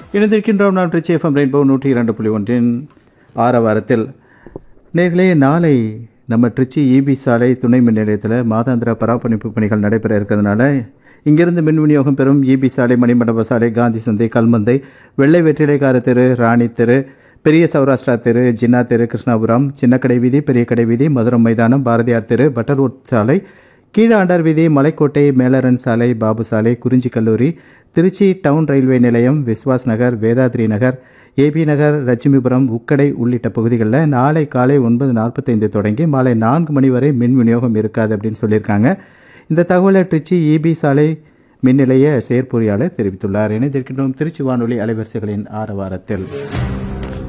இணைந்திருக்கின்றோம் நாம் Trichy FM rainbow நூற்றி இரண்டு புள்ளி ஒன்றின் ஆற வாரத்தில் நேர்களே நாளை நம்ம ட்ரிச்சி இபி சாலை துணை மின் நிலையத்தில் மாதாந்திர பராமரிப்பு பணிகள் நடைபெற இருக்கிறதுனால இங்கிருந்து மின் விநியோகம் பெறும் இபி சாலை மணிமண்டப சாலை காந்தி சந்தை கல்மந்தை வெள்ளை வெற்றிலைக்கார தெரு ராணி தெரு பெரிய சௌராஷ்டிரா தெரு ஜின்னா தெரு கிருஷ்ணாபுரம் சின்னக்கடை வீதி பெரிய கடை வீதி மதுரம் மைதானம் பாரதியார் தெரு பட்டர்வுட் சாலை கீழாண்டார் வீதி மலைக்கோட்டை மேலரன் சாலை பாபு சாலை குறிஞ்சி கல்லூரி திருச்சி டவுன் ரயில்வே நிலையம் விஸ்வாஸ் நகர் வேதாத்ரி நகர் ஏபி நகர் லட்சுமிபுரம் உக்கடை உள்ளிட்ட பகுதிகளில் நாளை காலை ஒன்பது நாற்பத்தைந்து தொடங்கி மாலை நான்கு மணி வரை மின் விநியோகம் இருக்காது அப்படின்னு சொல்லியிருக்காங்க இந்த தகவலை திருச்சி இபி சாலை மின் நிலைய செயற்பொறியாளர் தெரிவித்துள்ளார் இணைந்திருக்கின்றோம் திருச்சி வானொலி அலைவரிசைகளின் ஆரவாரத்தில்